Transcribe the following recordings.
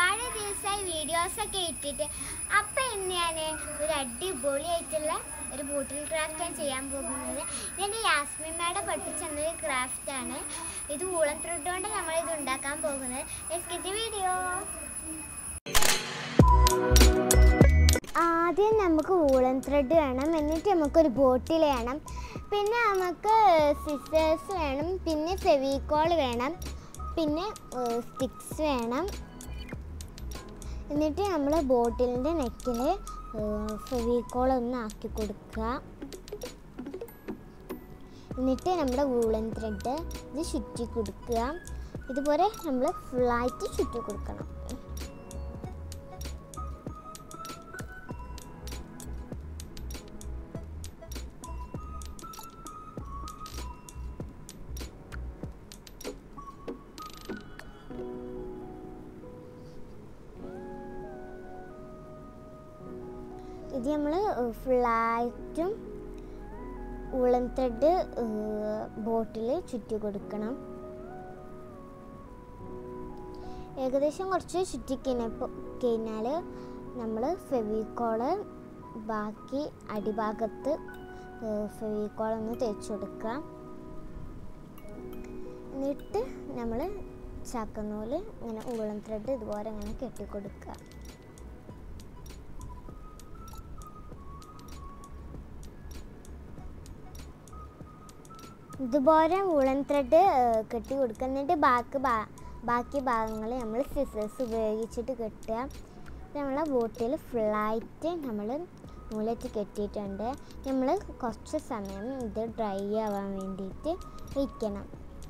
ഒരുപാട് ദിവസമായി വീഡിയോസൊക്കെ ഇട്ടിട്ട് അപ്പം ഇന്ന് ഞാൻ ഒരു അടിപൊളിയായിട്ടുള്ള ഒരു ബോട്ടിൽ ക്രാഫ്റ്റാണ് ചെയ്യാൻ പോകുന്നത് ഇതെൻ്റെ യാസ്മിൻ മാഡം പഠിപ്പിച്ചെന്നൊരു ക്രാഫ്റ്റാണ് ഇത് ഊളം ത്രെഡ് കൊണ്ട് നമ്മൾ ഇത് ഉണ്ടാക്കാൻ പോകുന്നത് എസ്കിറ്റ് വീഡിയോ ആദ്യം നമുക്ക് ഊളൻ ത്രെഡ് വേണം എന്നിട്ട് നമുക്കൊരു ബോട്ടിൽ വേണം പിന്നെ നമുക്ക് സിസേഴ്സ് വേണം പിന്നെ ഫെവിക്കോൾ വേണം പിന്നെ സ്റ്റിക്സ് വേണം എന്നിട്ട് നമ്മൾ ബോട്ടിലിൻ്റെ നെക്കിൽ ഫെവിക്കോൾ ഒന്ന് ആക്കി കൊടുക്കുക എന്നിട്ട് നമ്മുടെ വൂളൻ ത്രെഡ് ഇത് ചുറ്റി കൊടുക്കുക ഇതുപോലെ നമ്മൾ ഫുള്ളായിട്ട് ചുറ്റി കൊടുക്കണം ഇത് നമ്മൾ ഫുള്ളായിട്ടും ഉളൻ ത്രെഡ് ബോട്ടിൽ ചുറ്റി കൊടുക്കണം ഏകദേശം കുറച്ച് ചുറ്റി കഴിഞ്ഞപ്പോൾ കഴിഞ്ഞാൽ നമ്മൾ ഫെവിക്കോള് ബാക്കി അടിഭാഗത്ത് ഫെവിക്കോൾ ഒന്ന് തേച്ച് കൊടുക്കുക എന്നിട്ട് നമ്മൾ ചാക്കുന്നൂല് ഇങ്ങനെ ഉളൻ ത്രെഡ് ഇതുപോലെ ഇങ്ങനെ കെട്ടിക്കൊടുക്കുക ഇതുപോലെ വുളൻ ത്രെഡ് കെട്ടി കൊടുക്കുക എന്നിട്ട് ബാക്കി ഭാ ബാക്കി ഭാഗങ്ങൾ നമ്മൾ സിസേഴ്സ് ഉപയോഗിച്ചിട്ട് കെട്ടുക നമ്മളെ ബോട്ടിൽ ഫുള്ളായിട്ട് നമ്മൾ നൂലറ്റ് കെട്ടിയിട്ടുണ്ട് നമ്മൾ കുറച്ച് സമയം ഇത് ഡ്രൈ ആവാൻ വേണ്ടിയിട്ട് വയ്ക്കണം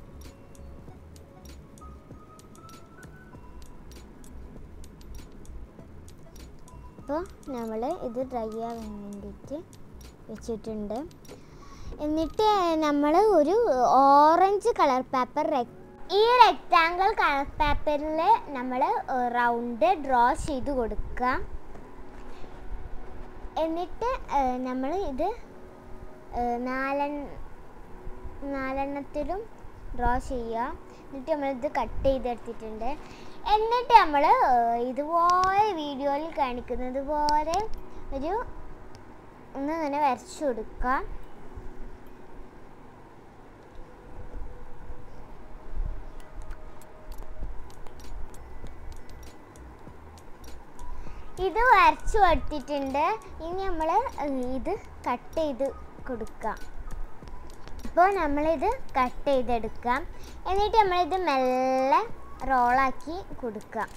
അപ്പോൾ നമ്മൾ ഇത് ഡ്രൈ ആവാൻ വേണ്ടിയിട്ട് വെച്ചിട്ടുണ്ട് എന്നിട്ട് നമ്മൾ ഒരു ഓറഞ്ച് കളർ പേപ്പർ ഈ റെക്റ്റാങ്കിൾ കളർ പേപ്പറിൽ നമ്മൾ റൗണ്ട് ഡ്രോ ചെയ്ത് കൊടുക്കുക എന്നിട്ട് നമ്മൾ ഇത് നാലെ നാലെണ്ണത്തിലും ഡ്രോ ചെയ്യുക എന്നിട്ട് നമ്മളിത് കട്ട് ചെയ്തെടുത്തിട്ടുണ്ട് എന്നിട്ട് നമ്മൾ ഇതുപോലെ വീഡിയോയിൽ കാണിക്കുന്നത് പോലെ ഒരു ഒന്ന് ഇങ്ങനെ വരച്ചു കൊടുക്കുക ഇത് വരച്ചു കൊടുത്തിട്ടുണ്ട് ഇനി നമ്മൾ ഇത് കട്ട് ചെയ്ത് കൊടുക്കാം അപ്പോൾ നമ്മളിത് കട്ട് ചെയ്തെടുക്കാം എന്നിട്ട് നമ്മളിത് മെല്ലെ റോളാക്കി കൊടുക്കാം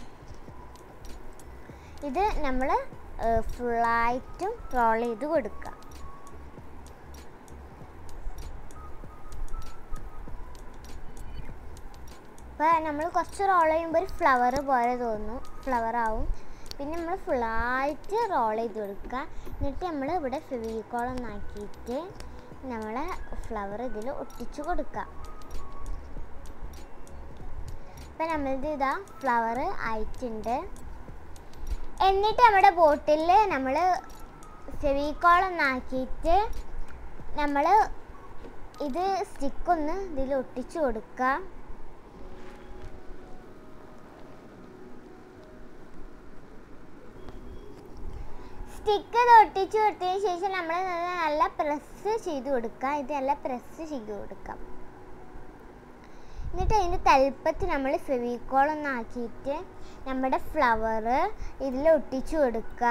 ഇത് നമ്മൾ ഫുള്ളായിട്ടും റോൾ ചെയ്ത് കൊടുക്കാം അപ്പോൾ നമ്മൾ കുറച്ച് റോൾ ചെയ്യുമ്പോൾ ഒരു ഫ്ലവർ പോലെ തോന്നും ഫ്ലവർ ആവും പിന്നെ നമ്മൾ ഫുള്ളായിട്ട് റോൾ ചെയ്ത് കൊടുക്കുക എന്നിട്ട് നമ്മൾ ഇവിടെ ഫെവിക്കോളം ആക്കിയിട്ട് നമ്മൾ ഫ്ലവർ ഇതിൽ ഒട്ടിച്ചു കൊടുക്കുക ഇപ്പം നമ്മളിത് ഇതാ ഫ്ലവർ ആയിട്ടുണ്ട് എന്നിട്ട് നമ്മുടെ ബോട്ടിൽ നമ്മൾ ഫെവിക്കോളം ആക്കിയിട്ട് നമ്മൾ ഇത് സ്റ്റിക്കൊന്ന് ഇതിൽ ഒട്ടിച്ചു കൊടുക്കുക സ്റ്റിക്ക് ഒട്ടിച്ച് കൊടുത്തതിന് ശേഷം നമ്മൾ നല്ല പ്രസ് ചെയ്ത് കൊടുക്കുക ഇത് നല്ല പ്രസ് ചെയ്ത് കൊടുക്കാം എന്നിട്ട് അതിൻ്റെ തൽപ്പത്ത് നമ്മൾ ഫെവിക്കോൾ ഒന്ന് ആക്കിയിട്ട് നമ്മുടെ ഫ്ലവർ ഇതിൽ ഒട്ടിച്ചു കൊടുക്കുക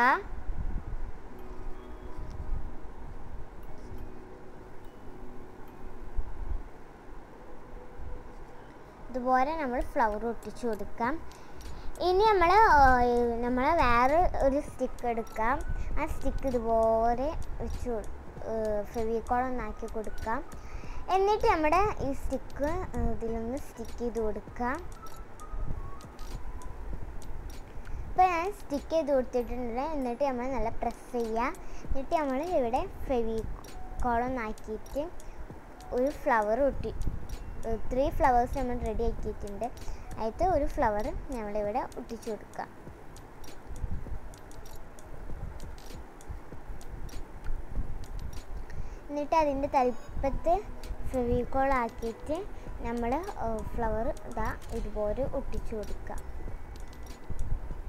ഇതുപോലെ നമ്മൾ ഫ്ലവർ ഒട്ടിച്ചു കൊടുക്കാം ഇനി നമ്മൾ നമ്മൾ വേറെ ഒരു സ്റ്റിക്ക് എടുക്കാം ആ സ്റ്റിക്ക് ഇതുപോലെ വെച്ച് ഫെവിക്കോൾ ഒന്നാക്കി കൊടുക്കാം എന്നിട്ട് നമ്മുടെ ഈ സ്റ്റിക്ക് ഇതിലൊന്ന് സ്റ്റിക്ക് ചെയ്ത് കൊടുക്കാം ഇപ്പോൾ ഞാൻ സ്റ്റിക്ക് ചെയ്ത് കൊടുത്തിട്ടുണ്ട് എന്നിട്ട് നമ്മൾ നല്ല പ്രസ് ചെയ്യുക എന്നിട്ട് നമ്മൾ ഇവിടെ ഫെവിക്കോൾ ഒന്നാക്കിയിട്ട് ഒരു ഫ്ലവർ ഒട്ടി ത്രീ ഫ്ലവേഴ്സ് നമ്മൾ റെഡി ആക്കിയിട്ടുണ്ട് അതിലത്തെ ഒരു ഫ്ലവർ നമ്മളിവിടെ ഒട്ടിച്ചു കൊടുക്കുക എന്നിട്ട് അതിൻ്റെ തലപ്പത്ത് ഫെവിക്കോൾ ആക്കിയിട്ട് നമ്മൾ ഫ്ലവർ ഇതാ ഇതുപോലെ ഒട്ടിച്ചു കൊടുക്കുക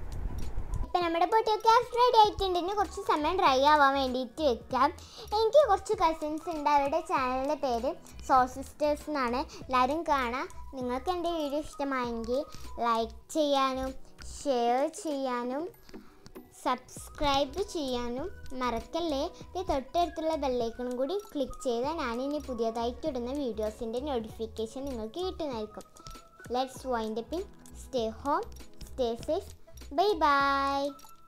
ഇപ്പം നമ്മുടെ പൊട്ടിയൊക്കെ റെഡി ആയിട്ടുണ്ട് ഇനി കുറച്ച് സമയം ഡ്രൈ ആവാൻ വേണ്ടിയിട്ട് വെക്കാം എനിക്ക് കുറച്ച് കസിൻസ് ഉണ്ട് അവരുടെ ചാനലിൻ്റെ പേര് സോ സിസ്റ്റേഴ്സ് എന്നാണ് എല്ലാവരും കാണാം നിങ്ങൾക്ക് എൻ്റെ വീഡിയോ ഇഷ്ടമായെങ്കിൽ ലൈക്ക് ചെയ്യാനും ഷെയർ ചെയ്യാനും സബ്സ്ക്രൈബ് ചെയ്യാനും മറക്കല്ലേ ഈ തൊട്ടടുത്തുള്ള ബെല്ലൈക്കണും കൂടി ക്ലിക്ക് ചെയ്താൽ ഞാനിനി പുതിയതായിട്ട് ഇടുന്ന വീഡിയോസിൻ്റെ നോട്ടിഫിക്കേഷൻ നിങ്ങൾക്ക് കിട്ടുന്നതായിരിക്കും let's wind up in stay home stay safe bye by